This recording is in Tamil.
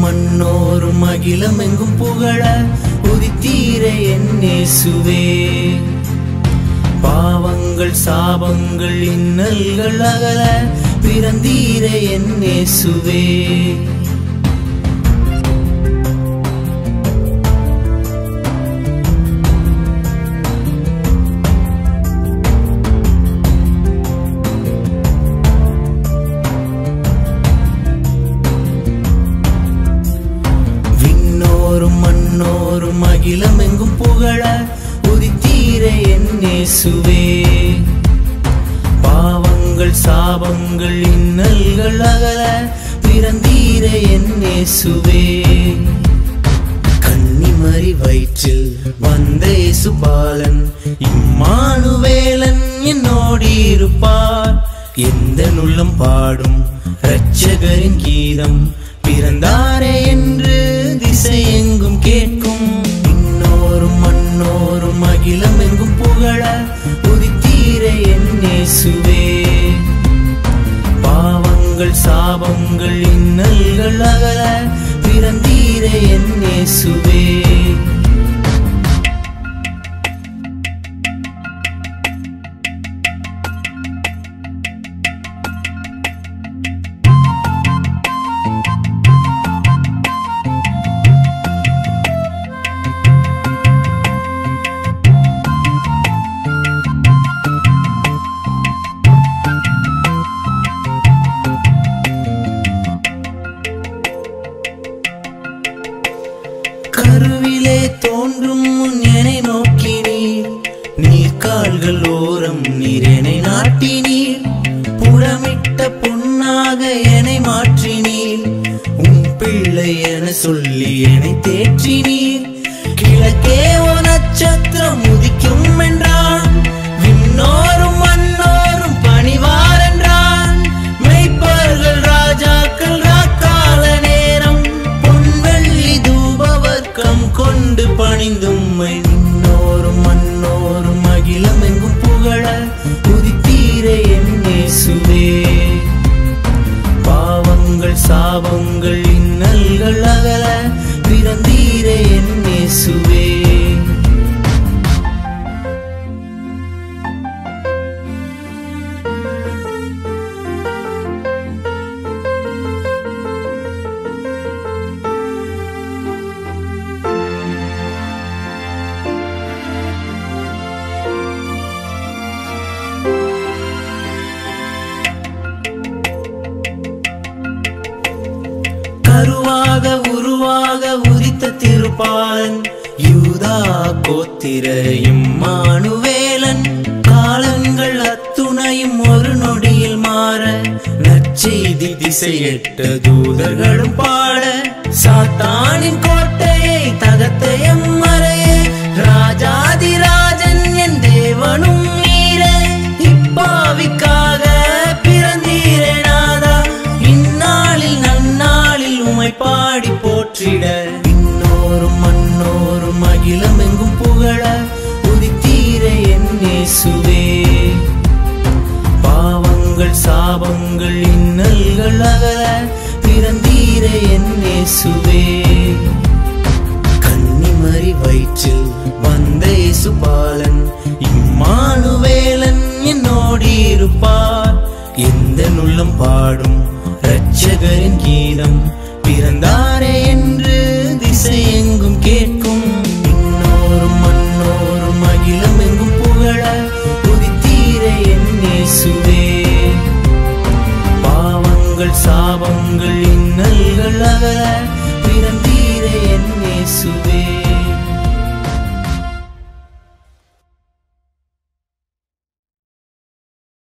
மன்னோரும் அகிலமெங்கும் புகழ உதித்தீர என்னேசுவே பாவங்கள் சாபங்கள் இன்னல்கள் அகல பிறந்தீர என்னேசுவே விண்ணோரும் மண்ணோரும் அகிலமெங்கும் புகழ உதித்தீர என்னேசுவே பாவங்கள் சாபங்கள் இன்னல்கள் அகல பிறந்தீர என்னேசுவே கன்னிமரி வயிற்றில் வந்த இயேசுபாலன் இம்மானுவேலன் என்னோடு இருப்பார் எந்த நுள்ளம் பாடும் இரட்சகரின் கீதம் பிறந்தாரே என்று திசை எங்கும் கேட்கும் இன்னோரும் மண்ணோரும் அகிலம் எங்கும் புகழ உதித்தீர என்னேசுவே பாவங்கள் சாபங்கள் இன்னல்கள் அகல பிறந்தீர என்னேசுவே கருவிலே தோன்றும் முன் என்னை நோக்கி நீர் நீர் கால்கள் ஓரம் நீர் என்னை நாட்டினீர் புடமிட்ட பொன்னாக என்னை மாற்றினீர் உன் பிள்ளை என சொல்லி என்னை தேற்றினீர் கிழக்கே ஓ நட்சத்திரம் உதிக்கும் என்றான் விண்ணோரும் மண்ணோரும் பணிவார் என்றான் மெய்ப்பர்கள் ராஜாக்கள் ராக்கால நேரம் பொன்வெள்ளி தூபவர்க்கம் கொண்டு பணிந்தும்மை விண்ணோரும் மண்ணோரும் அகிலம் எங்கும் புகழ உதித்தீர என்னேசுவே பாவங்கள் சாபங்கள் இன்னல்கள் அகல பிறந்தீர என்னேசுவே கருவாக உருவாக உரித்த திருப்பாலன் யூதா கோத்திர இம்மானுவேலன் காலங்கள் அத்துணையும் ஒரு நொடியில் மாற நற்செய்தி திசையெட்ட தூதர்களும் பாட சாத்தானின் கோட்டையை தகர்த்த எம்மறையே ராஜாதிராஜன் என் தேவனும் நீரே இப்பாவிக்காக பிறந்தீரே நாதா இந்நாளில் நன்னாளில் உமை பாடி போற்றிட இன்னோரும் மண்ணோரும் அகிலம் எங்கும் புகழ உதித்தீர என்னேசுவே பாவங்கள் சாபங்கள் இன்னல்கள் அகல பிறந்தீர என்னேசுவே கன்னிமரி வயிற்றில் வந்த இயேசுபாலன் இம்மானுவேலன் என்னோடு இருப்பார் எந்த நுள்ளம் பாடும் இரட்சகரின் கீதம் பிறந்தாரே என்று திசை எங்கும் கேட்கும் இன்னோரும் மண்ணோரும் அகிலம் எங்கும் புகழ உதித்தீர என்னேசுவே பாவங்கள் சாபங்கள் இன்னல்கள் அகல பிறந்தீர என்னேசுவே